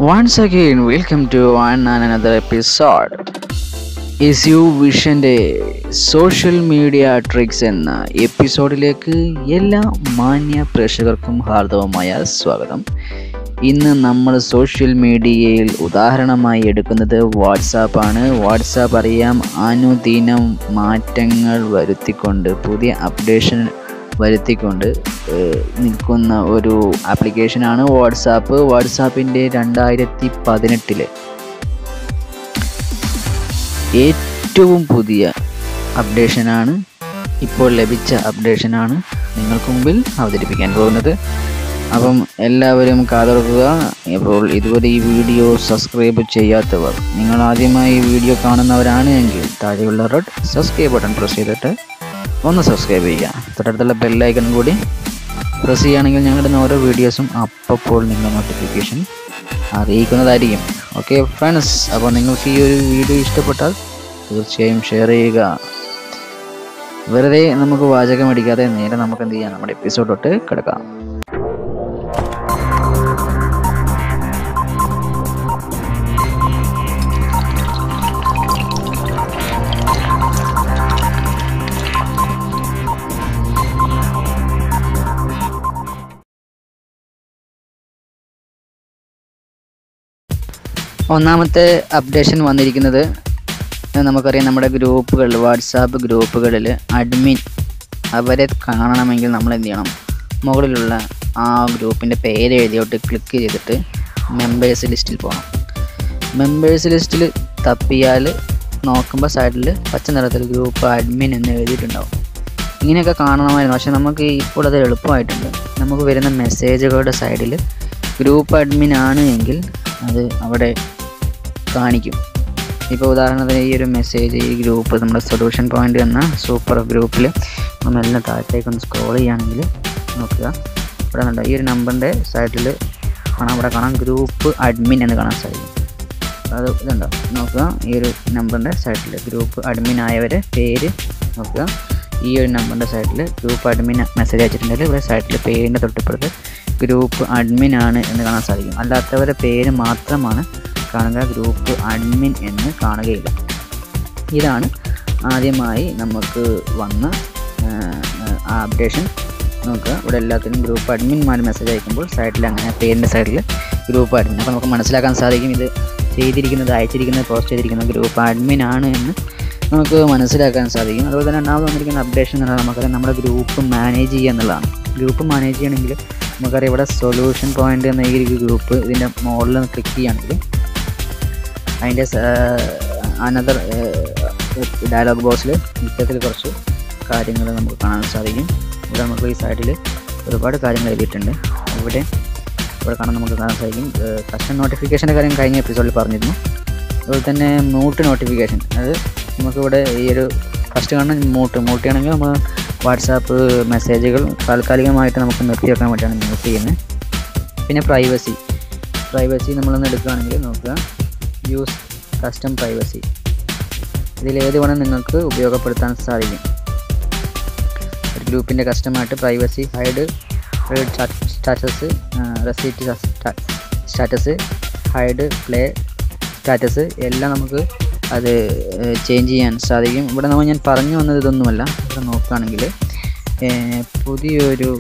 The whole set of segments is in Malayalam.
Once again, welcome to one and another episode. Is You വിഷൻ്റെ സോഷ്യൽ മീഡിയ ട്രിക്സ് എന്ന എപ്പിസോഡിലേക്ക് എല്ലാ മാന്യ പ്രേക്ഷകർക്കും ഹാർദവമായ സ്വാഗതം ഇന്ന് നമ്മൾ സോഷ്യൽ മീഡിയയിൽ ഉദാഹരണമായി എടുക്കുന്നത് വാട്സാപ്പ് ആണ് വാട്സാപ്പ് അറിയാം അനുദിനം മാറ്റങ്ങൾ വരുത്തിക്കൊണ്ട് പുതിയ അപ്ഡേഷൻ വരുത്തിക്കൊണ്ട് ഏഹ്, നിൽക്കുന്ന ഒരു ആപ്ലിക്കേഷനാണ് വാട്സാപ്പ് വാട്സാപ്പിൻ്റെ രണ്ടായിരത്തി പതിനെട്ടിലെ ഏറ്റവും പുതിയ അപ്ഡേഷനാണ് ഇപ്പോൾ ലഭിച്ച അപ്ഡേഷനാണ് നിങ്ങൾക്ക് മുമ്പിൽ അവതരിപ്പിക്കാൻ പോകുന്നത് അപ്പം എല്ലാവരും കാതോർക്കുക ഇപ്പോൾ ഇതുവരെ ഈ വീഡിയോ സബ്സ്ക്രൈബ് ചെയ്യാത്തവർ നിങ്ങൾ ആദ്യമായി ഈ വീഡിയോ കാണുന്നവരാണ് എങ്കിൽ താഴെയുള്ള റെഡ് സബ്സ്ക്രൈബ് ബട്ടൺ പ്രസ് ചെയ്തിട്ട് ഒന്ന് സബ്സ്ക്രൈബ് ചെയ്യുക തൊട്ടടുത്തുള്ള ബെല്ലൈക്കൺ കൂടി പ്രസ് ചെയ്യുകയാണെങ്കിൽ ഞങ്ങളുടെ ഓരോ വീഡിയോസും അപ്പോൾ നിങ്ങൾ നോട്ടിഫിക്കേഷൻ അറിയിക്കുന്നതായിരിക്കും ഓക്കെ ഫ്രണ്ട്സ് അപ്പോൾ നിങ്ങൾക്ക് ഈ ഒരു വീഡിയോ ഇഷ്ടപ്പെട്ടാൽ തീർച്ചയായും ഷെയർ ചെയ്യുക വെറുതെ നമുക്ക് വാചകം അടിക്കാതെ നേരെ നമുക്ക് എന്ത് ചെയ്യാം നമ്മുടെ എപ്പിസോഡോട്ട് കിടക്കാം ഒന്നാമത്തെ അപ്ഡേഷൻ വന്നിരിക്കുന്നത് നമുക്കറിയാം നമ്മുടെ ഗ്രൂപ്പുകളിൽ വാട്സാപ്പ് ഗ്രൂപ്പുകളിൽ അഡ്മിൻ അവരെ കാണണമെങ്കിൽ നമ്മൾ എന്ത് ചെയ്യണം മുകളിലുള്ള ആ ഗ്രൂപ്പിൻ്റെ പേര് എഴുതിയോട്ട് ക്ലിക്ക് ചെയ്തിട്ട് മെമ്പേഴ്സ് ലിസ്റ്റിൽ പോകണം മെമ്പേഴ്സ് ലിസ്റ്റിൽ തപ്പിയാൽ നോക്കുമ്പോൾ സൈഡിൽ പച്ച നിറത്തിൽ ഗ്രൂപ്പ് അഡ്മിൻ എന്ന് എഴുതിയിട്ടുണ്ടാവും ഇങ്ങനെയൊക്കെ കാണണമായിരുന്നു പക്ഷെ നമുക്ക് ഇപ്പോൾ അത് എളുപ്പമായിട്ടുണ്ട് നമുക്ക് വരുന്ന മെസ്സേജുകളുടെ സൈഡിൽ ഗ്രൂപ്പ് അഡ്മിൻ ആണ് എങ്കിൽ അത് അവിടെ കാണിക്കും ഇപ്പോൾ ഉദാഹരണത്തിന് ഈ ഒരു മെസ്സേജ് ഈ ഗ്രൂപ്പ് നമ്മുടെ സൊല്യൂഷൻ പോയിന്റ് എന്ന സൂപ്പർ ഗ്രൂപ്പിൽ നമ്മളെല്ലാം താഴത്തേക്ക് ഒന്ന് സ്ക്രോൾ ചെയ്യുകയാണെങ്കിൽ നോക്കുക ഇവിടെ കണ്ടോ ഈ ഒരു നമ്പറിൻ്റെ സൈഡിൽ കാണാം ഇവിടെ കാണാം ഗ്രൂപ്പ് അഡ്മിൻ എന്ന് കാണാൻ സാധിക്കും അത് ഇതുണ്ടോ നോക്കുക ഈ ഒരു നമ്പറിൻ്റെ സൈഡിൽ ഗ്രൂപ്പ് അഡ്മിൻ ആയവരെ പേര് നോക്കുക ഈ ഒരു നമ്പറിൻ്റെ സൈഡിൽ ഗ്രൂപ്പ് അഡ്മിൻ മെസ്സേജ് അയച്ചിട്ടുണ്ടെങ്കിൽ ഇവിടെ സൈഡിൽ പേരിൻ്റെ തൊട്ടിപ്പുറത്ത് ഗ്രൂപ്പ് അഡ്മിൻ ആണ് എന്ന് കാണാൻ സാധിക്കും അല്ലാത്തവരുടെ പേര് മാത്രമാണ് കാണുക ഗ്രൂപ്പ് അഡ്മിൻ എന്ന് കാണുകയില്ല ഇതാണ് ആദ്യമായി നമുക്ക് വന്ന ആ അപ്ഡേഷൻ നോക്കുക ഇവിടെ എല്ലാത്തിനും ഗ്രൂപ്പ് അഡ്മിന്മാർ മെസ്സേജ് അയക്കുമ്പോൾ സൈഡിൽ അങ്ങനെ പേരിൻ്റെ സൈഡിൽ ഗ്രൂപ്പ് അഡ്മിൻ അപ്പോൾ നമുക്ക് മനസ്സിലാക്കാൻ സാധിക്കും ഇത് ചെയ്തിരിക്കുന്നത് അയച്ചിരിക്കുന്നത് പോസ്റ്റ് ചെയ്തിരിക്കുന്നത് ഗ്രൂപ്പ് അഡ്മിൻ ആണ് എന്ന് നമുക്ക് മനസ്സിലാക്കാൻ സാധിക്കും അതുപോലെ തന്നെ രണ്ടാമത് വന്നിരിക്കുന്ന അപ്ഡേഷൻ എന്ന് പറഞ്ഞാൽ നമുക്കറിയാം നമ്മുടെ ഗ്രൂപ്പ് മാനേജ് ചെയ്യുക എന്നുള്ളതാണ് ഗ്രൂപ്പ് മാനേജ് ചെയ്യണമെങ്കിൽ നമുക്കറിയാം ഇവിടെ സൊല്യൂഷൻ പോയിന്റ് എന്ന ഈ ഒരു ഗ്രൂപ്പ് ഇതിൻ്റെ മുകളിൽ ക്ലിക്ക് ചെയ്യുകയാണെങ്കിൽ അതിൻ്റെ അനദർ ഡയലോഗ് ബോക്സിൽ ഇത്തരത്തിൽ കുറച്ച് കാര്യങ്ങൾ നമുക്ക് കാണാൻ സാധിക്കും ഇവിടെ നമുക്ക് ഈ സൈഡിൽ ഒരുപാട് കാര്യങ്ങൾ എഴുതിയിട്ടുണ്ട് ഇവിടെ ഇവിടെ കാണാൻ നമുക്ക് കാണാൻ സാധിക്കും കസ്റ്റം നോട്ടിഫിക്കേഷൻ്റെ കാര്യം കഴിഞ്ഞ എപ്പിസോഡിൽ പറഞ്ഞിരുന്നു അതുപോലെ തന്നെ മ്യൂട്ട് നോട്ടിഫിക്കേഷൻ അത് നമുക്കിവിടെ ഈ ഒരു ഫസ്റ്റ് കാണുന്ന മ്യൂട്ട് മ്യൂട്ട് ചെയ്യണമെങ്കിൽ നമ്മൾ വാട്സാപ്പ് മെസ്സേജുകൾ താൽക്കാലികമായിട്ട് നമുക്ക് നിർത്തി വെക്കാൻ വേണ്ടിയാണ് മ്യൂട്ട് ചെയ്യുന്നത് പിന്നെ പ്രൈവസി പ്രൈവസി നമ്മളൊന്ന് എടുക്കുകയാണെങ്കിൽ നോക്കുക യൂസ് കസ്റ്റം പ്രൈവസി ഇതിലേത് വേണം നിങ്ങൾക്ക് ഉപയോഗപ്പെടുത്താൻ സാധിക്കും ഒരു ഗ്രൂപ്പിൻ്റെ കസ്റ്റമായിട്ട് privacy hide status receipt status hide play status എല്ലാം നമുക്ക് അത് ചേഞ്ച് ചെയ്യാൻ സാധിക്കും ഇവിടെ നമ്മൾ ഞാൻ പറഞ്ഞു വന്നത് ഇതൊന്നുമല്ല ഇവിടെ നോക്കുകയാണെങ്കിൽ പുതിയൊരു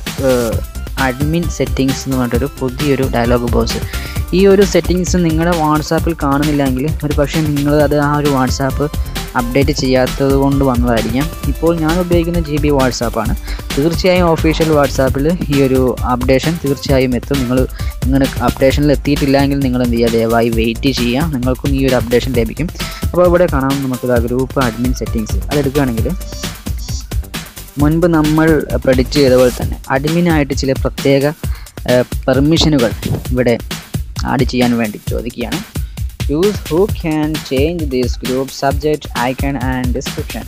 അഡ്മിൻ സെറ്റിങ്സ് എന്ന് പറഞ്ഞിട്ടൊരു പുതിയൊരു ഡയലോഗ് ബോക്സ് ഈ ഒരു സെറ്റിങ്സ് നിങ്ങളുടെ വാട്സാപ്പിൽ കാണുന്നില്ലെങ്കിൽ ഒരു പക്ഷേ നിങ്ങൾ അത് ആ ഒരു വാട്സാപ്പ് അപ്ഡേറ്റ് ചെയ്യാത്തത് കൊണ്ട് വന്നതായിരിക്കാം ഇപ്പോൾ ഞാൻ ഉപയോഗിക്കുന്ന ജി ബി വാട്സാപ്പാണ് തീർച്ചയായും ഒഫീഷ്യൽ വാട്സാപ്പിൽ ഈ ഒരു അപ്ഡേഷൻ തീർച്ചയായും എത്തും നിങ്ങൾ നിങ്ങൾ അപ്ഡേഷനിൽ എത്തിയിട്ടില്ലെങ്കിൽ നിങ്ങൾ എന്ത് ചെയ്യുക ദയവായി വെയിറ്റ് ചെയ്യുക നിങ്ങൾക്കും ഈ ഒരു അപ്ഡേഷൻ ലഭിക്കും അപ്പോൾ ഇവിടെ കാണാം നമുക്ക് ഗ്രൂപ്പ് അഡ്മിൻ സെറ്റിങ്സ് അതെടുക്കുകയാണെങ്കിൽ മുൻപ് നമ്മൾ പ്രഡിക്റ്റ് ചെയ്ത പോലെ തന്നെ അഡ്മിനായിട്ട് ചില പ്രത്യേക പെർമിഷനുകൾ ഇവിടെ ആഡ് ചെയ്യാൻ വേണ്ടി ചോദിക്കുകയാണ് use who can change this group subject icon and description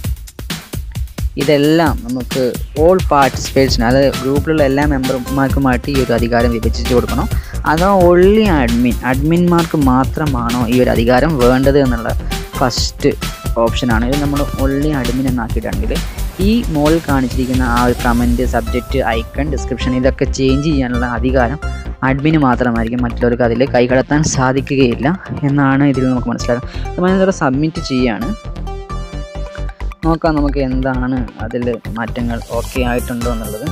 ഇതെല്ലാം നമുക്ക് ഓൾ പാർട്ടിസിപ്പേറ്റ്സിന് അതായത് ഗ്രൂപ്പിലുള്ള എല്ലാ മെമ്പർമാർക്കുമായിട്ട് ഈ ഒരു അധികാരം വിഭജിച്ച് കൊടുക്കണം അതോ ഓൺലി അഡ്മിൻ അഡ്മിന്മാർക്ക് മാത്രമാണോ ഈ ഒരു അധികാരം വേണ്ടത് എന്നുള്ള ഫസ്റ്റ് ഓപ്ഷനാണ് ഇത് നമ്മൾ ഓൺലി അഡ്മിൻ എന്നാക്കിയിട്ടാണെങ്കിൽ ഈ മോളിൽ കാണിച്ചിരിക്കുന്ന ആ ഒരു കമൻറ്റ് സബ്ജക്റ്റ് ഐക്കൺ ഡിസ്ക്രിപ്ഷൻ ഇതൊക്കെ ചേഞ്ച് ചെയ്യാനുള്ള അധികാരം അഡ്മിന് മാത്രമായിരിക്കും മറ്റുള്ളവർക്ക് അതിൽ കൈകടത്താൻ സാധിക്കുകയില്ല എന്നാണ് ഇതിൽ നമുക്ക് മനസ്സിലാക്കാം അപ്പോൾ ഞാനിതോടെ സബ്മിറ്റ് ചെയ്യുകയാണ് നോക്കാം നമുക്ക് എന്താണ് അതിൽ മാറ്റങ്ങൾ ഓക്കെ ആയിട്ടുണ്ടോ എന്നുള്ളത്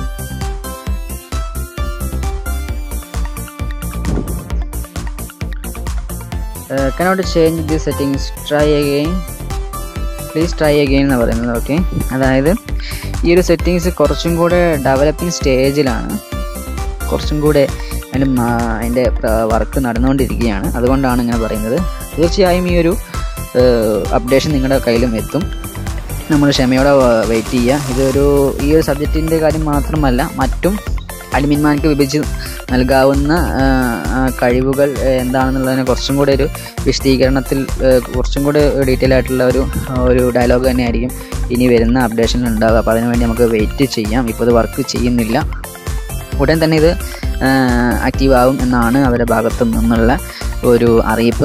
cannot change the settings try again please try again എന്ന് പറയുന്നത് ഓക്കെ അതായത് ഈ ഒരു സെറ്റിങ്സ് കുറച്ചും കൂടെ ഡെവലപ്പിംഗ് സ്റ്റേജിലാണ് കുറച്ചും കൂടെ അതിൻ്റെ അതിൻ്റെ വർക്ക് നടന്നുകൊണ്ടിരിക്കുകയാണ് അതുകൊണ്ടാണ് ഇങ്ങനെ പറയുന്നത് തീർച്ചയായും ഈ ഒരു അപ്ഡേഷൻ നിങ്ങളുടെ കയ്യിലും എത്തും നമ്മൾ ക്ഷമയോടെ വെയിറ്റ് ചെയ്യുക ഇതൊരു ഈ ഒരു സബ്ജക്റ്റിൻ്റെ കാര്യം മാത്രമല്ല മറ്റും അഡ്മിന്മാർക്ക് വിഭജിച്ച് നൽകാവുന്ന കഴിവുകൾ എന്താണെന്നുള്ളതിനെ കുറച്ചും കൂടെ ഒരു വിശദീകരണത്തിൽ കുറച്ചും കൂടെ ഡീറ്റെയിൽ ആയിട്ടുള്ള ഒരു ഒരു ഡയലോഗ് തന്നെയായിരിക്കും ഇനി വരുന്ന അപ്ഡേഷനിൽ ഉണ്ടാകുക അപ്പോൾ അതിനുവേണ്ടി നമുക്ക് വെയിറ്റ് ചെയ്യാം ഇപ്പോൾ ഇത് വർക്ക് ചെയ്യുന്നില്ല ഉടൻ തന്നെ ഇത് ആക്റ്റീവ് ആകും എന്നാണ് അവരുടെ ഭാഗത്തു നിന്നുള്ള ഒരു അറിയിപ്പ്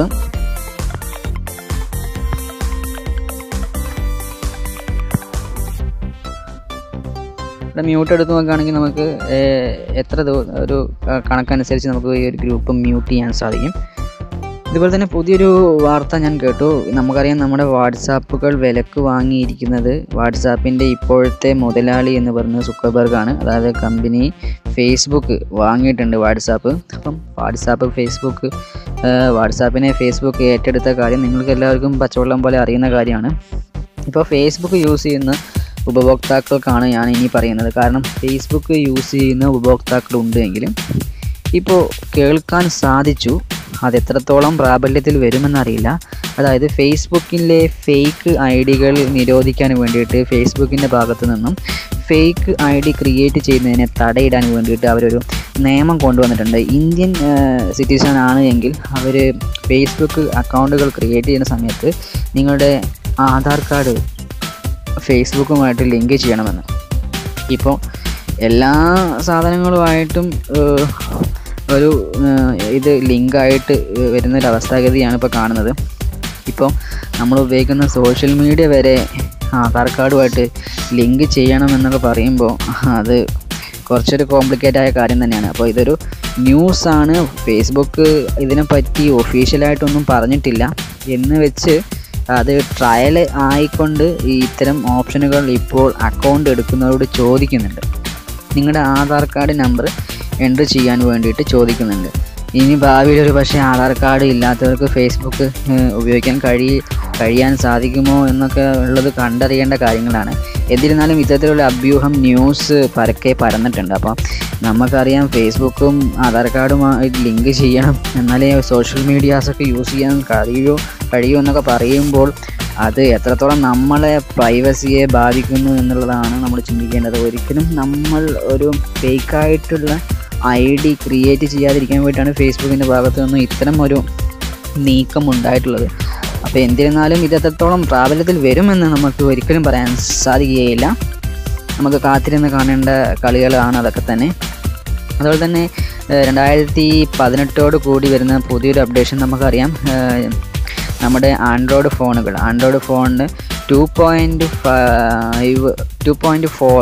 ഇവിടെ മ്യൂട്ട് എടുത്ത് നോക്കുകയാണെങ്കിൽ നമുക്ക് എത്ര ഒരു കണക്കനുസരിച്ച് നമുക്ക് ഈ ഒരു ഗ്രൂപ്പ് മ്യൂട്ട് ചെയ്യാൻ സാധിക്കും ഇതുപോലെ തന്നെ പുതിയൊരു വാർത്ത ഞാൻ കേട്ടു നമുക്കറിയാം നമ്മുടെ വാട്സാപ്പുകൾ വിലക്ക് വാങ്ങിയിരിക്കുന്നത് വാട്സാപ്പിൻ്റെ ഇപ്പോഴത്തെ മുതലാളി എന്ന് പറയുന്നത് സുക്കബർഗാണ് അതായത് കമ്പനി ഫേസ്ബുക്ക് വാങ്ങിയിട്ടുണ്ട് വാട്സാപ്പ് അപ്പം വാട്സാപ്പ് ഫേസ്ബുക്ക് വാട്സാപ്പിനെ ഫേസ്ബുക്ക് ഏറ്റെടുത്ത കാര്യം നിങ്ങൾക്ക് എല്ലാവർക്കും പച്ചവെള്ളം പോലെ അറിയുന്ന കാര്യമാണ് ഇപ്പോൾ ഫേസ്ബുക്ക് യൂസ് ചെയ്യുന്ന ഉപഭോക്താക്കൾക്കാണ് ഞാൻ ഇനി പറയുന്നത് കാരണം ഫേസ്ബുക്ക് യൂസ് ചെയ്യുന്ന ഉപഭോക്താക്കളുണ്ട് എങ്കിലും ഇപ്പോൾ കേൾക്കാൻ സാധിച്ചു അത് എത്രത്തോളം പ്രാബല്യത്തിൽ വരുമെന്നറിയില്ല അതായത് ഫേസ്ബുക്കിലെ ഫേക്ക് ഐ ഡികൾ നിരോധിക്കാൻ വേണ്ടിയിട്ട് ഫേസ്ബുക്കിൻ്റെ ഭാഗത്തു നിന്നും ഫേക്ക് ഐ ഡി ക്രിയേറ്റ് ചെയ്യുന്നതിനെ തടയിടാൻ വേണ്ടിയിട്ട് അവരൊരു നിയമം കൊണ്ടുവന്നിട്ടുണ്ട് ഇന്ത്യൻ സിറ്റിസൺ ആണ് എങ്കിൽ അവർ ഫേസ്ബുക്ക് അക്കൗണ്ടുകൾ ക്രിയേറ്റ് ചെയ്യുന്ന സമയത്ത് നിങ്ങളുടെ ആധാർ കാർഡ് ഫേസ്ബുക്കുമായിട്ട് ലിങ്ക് ചെയ്യണമെന്ന് ഇപ്പോൾ എല്ലാ സാധനങ്ങളുമായിട്ടും ഒരു ഇത് ലിങ്കായിട്ട് വരുന്നൊരു അവസ്ഥാഗതിയാണ് ഇപ്പോൾ കാണുന്നത് ഇപ്പോൾ നമ്മൾ ഉപയോഗിക്കുന്ന സോഷ്യൽ മീഡിയ വരെ ആധാർ കാർഡുമായിട്ട് ലിങ്ക് ചെയ്യണമെന്നൊക്കെ പറയുമ്പോൾ അത് കുറച്ചൊരു കോംപ്ലിക്കേറ്റ് ആയ കാര്യം തന്നെയാണ് അപ്പോൾ ഇതൊരു ന്യൂസാണ് ഫേസ്ബുക്ക് ഇതിനെപ്പറ്റി ഒഫീഷ്യലായിട്ടൊന്നും പറഞ്ഞിട്ടില്ല എന്ന് വെച്ച് അത് ട്രയൽ ആയിക്കൊണ്ട് ഈ ഇത്തരം ഓപ്ഷനുകൾ ഇപ്പോൾ അക്കൗണ്ട് എടുക്കുന്നവരോട് ചോദിക്കുന്നുണ്ട് നിങ്ങളുടെ ആധാർ കാർഡ് നമ്പർ എൻട്രി ചെയ്യാൻ വേണ്ടിയിട്ട് ചോദിക്കുന്നുണ്ട് ഇനി ഭാവിയിൽ ഒരു പക്ഷേ ആധാർ കാർഡ് ഇല്ലാത്തവർക്ക് ഫേസ്ബുക്ക് ഉപയോഗിക്കാൻ കഴി കഴിയാൻ സാധിക്കുമോ എന്നൊക്കെ ഉള്ളത് കണ്ടറിയേണ്ട കാര്യങ്ങളാണ് എന്നിരുന്നാലും ഇത്തരത്തിലുള്ള അഭ്യൂഹം ന്യൂസ് പരക്കെ പരന്നിട്ടുണ്ട് അപ്പം നമുക്കറിയാം ഫേസ്ബുക്കും ആധാർ കാർഡുമായിട്ട് ലിങ്ക് ചെയ്യണം എന്നാലേ സോഷ്യൽ മീഡിയാസൊക്കെ യൂസ് ചെയ്യാൻ കഴിയുമോ കഴിയുമോ എന്നൊക്കെ പറയുമ്പോൾ അത് എത്രത്തോളം നമ്മളെ പ്രൈവസിയെ ബാധിക്കുന്നു എന്നുള്ളതാണ് നമ്മൾ ചിന്തിക്കേണ്ടത് ഒരിക്കലും നമ്മൾ ഒരു ഫേക്കായിട്ടുള്ള ഐ ഡി ക്രിയേറ്റ് ചെയ്യാതിരിക്കാൻ വേണ്ടിയിട്ടാണ് ഫേസ്ബുക്കിൻ്റെ ഭാഗത്തു നിന്ന് ഇത്തരം ഒരു നീക്കം ഉണ്ടായിട്ടുള്ളത് അപ്പോൾ എന്നിരുന്നാലും ഇത് എത്രത്തോളം പ്രാബല്യത്തിൽ വരുമെന്ന് നമുക്ക് ഒരിക്കലും പറയാൻ സാധിക്കുകയില്ല നമുക്ക് കാത്തിരുന്ന് കാണേണ്ട കളികളാണ് അതൊക്കെ തന്നെ അതുപോലെ തന്നെ രണ്ടായിരത്തി പതിനെട്ടോട് കൂടി വരുന്ന പുതിയൊരു അപ്ഡേഷൻ നമുക്കറിയാം നമ്മുടെ ആൻഡ്രോയിഡ് ഫോണുകൾ ആൻഡ്രോയിഡ് ഫോണിന് two point five two point four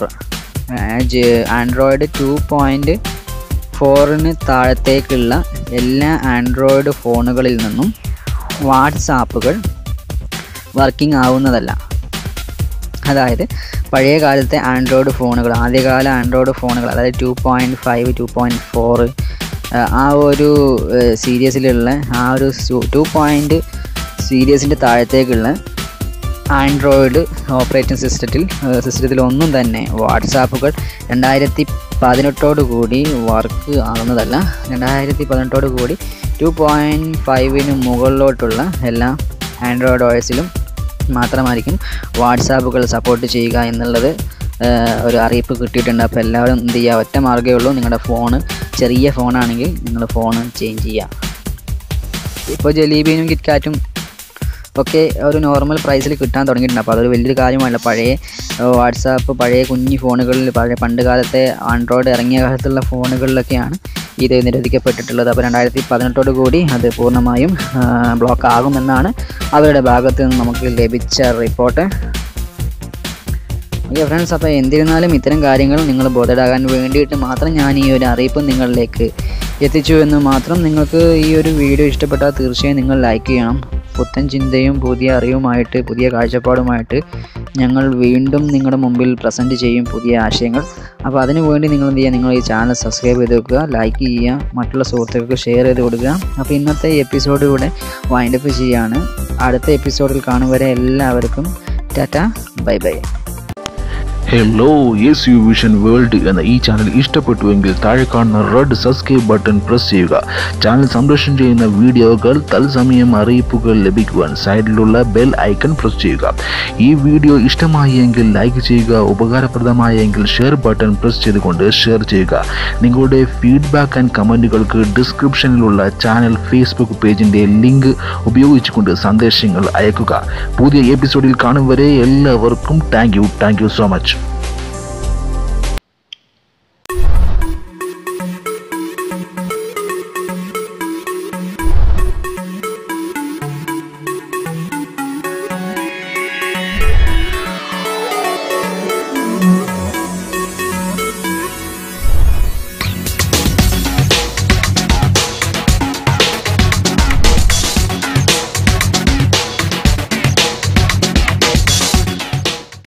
Android two point ഫോറിന് താഴത്തേക്കുള്ള എല്ലാ ആൻഡ്രോയിഡ് ഫോണുകളിൽ നിന്നും വാട്സാപ്പുകൾ വർക്കിംഗ് ആവുന്നതല്ല അതായത് പഴയ കാലത്തെ ആൻഡ്രോയിഡ് ഫോണുകൾ ആദ്യകാല ആൻഡ്രോയിഡ് ഫോണുകൾ അതായത് two point five two point four ആ ഒരു സീരീസിലുള്ള ആ ഒരു ടു പോയിൻറ്റ് സീരീസിൻ്റെ താഴത്തേക്കുള്ള ആൻഡ്രോയിഡ് ഓപ്പറേറ്റിംഗ് സിസ്റ്റത്തിൽ സിസ്റ്റത്തിൽ ഒന്നും തന്നെ വാട്സാപ്പുകൾ രണ്ടായിരത്തി പതിനെട്ടോട് കൂടി വർക്ക് ആകുന്നതല്ല രണ്ടായിരത്തി പതിനെട്ടോട് കൂടി ടു പോയിൻറ്റ് ഫൈവിന് മുകളിലോട്ടുള്ള എല്ലാ ആൻഡ്രോയിഡ് ഓയസിലും മാത്രമായിരിക്കും വാട്സാപ്പുകൾ സപ്പോർട്ട് ചെയ്യുക എന്നുള്ളത് ഒരു അറിയിപ്പ് കിട്ടിയിട്ടുണ്ട് അപ്പോൾ എല്ലാവരും എന്ത് ചെയ്യുക ഒറ്റ മാർഗ്ഗമേ ഉള്ളൂ നിങ്ങളുടെ ഫോണ് ചെറിയ ഫോണാണെങ്കിൽ നിങ്ങൾ ഫോൺ ചേഞ്ച് ചെയ്യുക ഇപ്പോൾ ജലീബിനും കിറ്റ്കാറ്റും ഒക്കെ ഒരു നോർമൽ പ്രൈസിൽ കിട്ടാൻ തുടങ്ങിയിട്ടുണ്ട് അപ്പോൾ അതൊരു വലിയൊരു കാര്യമല്ല പഴയ വാട്സാപ്പ് പഴയ കുഞ്ഞു ഫോണുകളിൽ പഴയ പണ്ട് കാലത്തെ ആൻഡ്രോയിഡ് ഇറങ്ങിയ കാലത്തുള്ള ഫോണുകളിലൊക്കെയാണ് ഇത് നിരോധിക്കപ്പെട്ടിട്ടുള്ളത് അപ്പോൾ രണ്ടായിരത്തി പതിനെട്ടോട് കൂടി അത് പൂർണ്ണമായും ബ്ലോക്ക് ആകുമെന്നാണ് അവരുടെ ഭാഗത്ത് നിന്ന് നമുക്ക് ലഭിച്ച റിപ്പോർട്ട് ഓക്കെ ഫ്രണ്ട്സ് അപ്പോൾ എന്തിരുന്നാലും ഇത്തരം കാര്യങ്ങൾ നിങ്ങൾ ബോധടാകാൻ വേണ്ടിയിട്ട് മാത്രം ഞാൻ ഈ ഒരു അറിയിപ്പ് നിങ്ങളിലേക്ക് എത്തിച്ചു എന്ന് മാത്രം നിങ്ങൾക്ക് ഈ ഒരു വീഡിയോ ഇഷ്ടപ്പെട്ടാൽ തീർച്ചയായും നിങ്ങൾ ലൈക്ക് ചെയ്യണം പുത്തൻ ചിന്തയും പുതിയ അറിവുമായിട്ട് പുതിയ കാഴ്ചപ്പാടുമായിട്ട് ഞങ്ങൾ വീണ്ടും നിങ്ങളുടെ മുമ്പിൽ പ്രസൻറ്റ് ചെയ്യും പുതിയ ആശയങ്ങൾ അപ്പോൾ അതിനു വേണ്ടി നിങ്ങൾ എന്ത് ചെയ്യുക നിങ്ങൾ ഈ ചാനൽ സബ്സ്ക്രൈബ് ചെയ്ത് വെക്കുക ലൈക്ക് ചെയ്യുക മറ്റുള്ള സുഹൃത്തുക്കൾക്ക് ഷെയർ ചെയ്ത് കൊടുക്കുക അപ്പോൾ ഇന്നത്തെ എപ്പിസോഡ് ഇവിടെ വൈൻഡപ്പ് ചെയ്യുകയാണ് അടുത്ത എപ്പിസോഡിൽ കാണും വരെ എല്ലാവർക്കും tata bye bye hello S U vision world എന്ന ഈ ചാനൽ ഇഷ്ടപ്പെട്ടുവെങ്കിൽ താഴെ കാണുന്ന റെഡ് സബ്സ്ക്രൈബ് ബട്ടൺ പ്രസ് ചെയ്യുക ചാനൽ സംപ്രേഷണം ചെയ്യുന്ന വീഡിയോകൾ തത്സമയം അറിയിപ്പുകൾ ലഭിക്കുവാൻ സൈഡിലുള്ള ബെൽ ഐക്കൺ പ്രസ് ചെയ്യുക ഈ വീഡിയോ ഇഷ്ടമായി എങ്കിൽ ലൈക്ക് ചെയ്യുക ഉപകാരപ്രദമായെങ്കിൽ ഷെയർ ബട്ടൺ പ്രസ് ചെയ്തുകൊണ്ട് ഷെയർ ചെയ്യുക നിങ്ങളുടെ ഫീഡ്ബാക്ക് ആൻഡ് കമൻറ്റുകൾക്ക് ഡിസ്ക്രിപ്ഷനിലുള്ള ചാനൽ ഫേസ്ബുക്ക് പേജിൻ്റെ ലിങ്ക് ഉപയോഗിച്ചുകൊണ്ട് സന്ദേശങ്ങൾ അയക്കുക പുതിയ എപ്പിസോഡിൽ കാണും വരെ എല്ലാവർക്കും thank you thank you so much